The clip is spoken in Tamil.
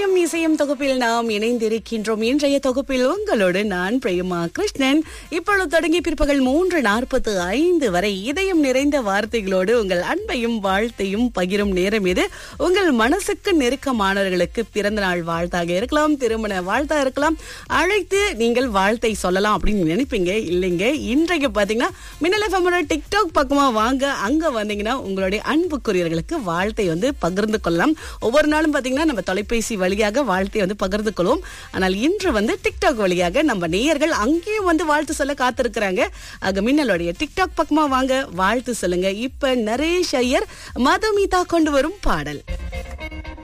இசையும் இசையும் தொகுப்பில் நாம் இணைந்திருக்கின்றோம் இன்றைய தொகுப்பில் உங்களோடு நான் பிரேமா கிருஷ்ணன் இப்பொழுது தொடங்கி பிற்பகல் மூன்று நாற்பத்து ஐந்து வரை இதயம் நிறைந்த வார்த்தைகளோடு உங்கள் அன்பையும் வாழ்த்தையும் பகிரும் நேரம் இது உங்கள் மனசுக்கு நெருக்கமானவர்களுக்கு பிறந்த நாள் வாழ்த்தாக இருக்கலாம் திருமண வாழ்த்தா இருக்கலாம் அழைத்து நீங்கள் வாழ்த்தை சொல்லலாம் அப்படின்னு நினைப்பீங்க இல்லைங்க இன்றைக்கு பாத்தீங்கன்னா மின்னல் எஃப்எம்மோட டிக்டாக் பக்கமா வாங்க அங்க வந்தீங்கன்னா உங்களுடைய அன்புக்குரியவர்களுக்கு வாழ்த்தை வந்து பகிர்ந்து கொள்ளலாம் ஒவ்வொரு நாளும் பாத்தீங்கன்னா நம்ம தொலைபேசி வழியாக வாழ்த்தை வந்து பகிர்ந்து கொள்வோம் ஆனால் இன்று வந்து டிக்டாக் வழியாக நம்ம நேயர்கள் அங்கேயும் வந்து வாழ்த்து சொல்ல காத்திருக்கிறாங்க ஆக மின்னலுடைய டிக்டாக் பக்கமா வாங்க வாழ்த்து சொல்லுங்க இப்ப நரேஷ் ஐயர் மதுமிதா கொண்டு வரும் பாடல்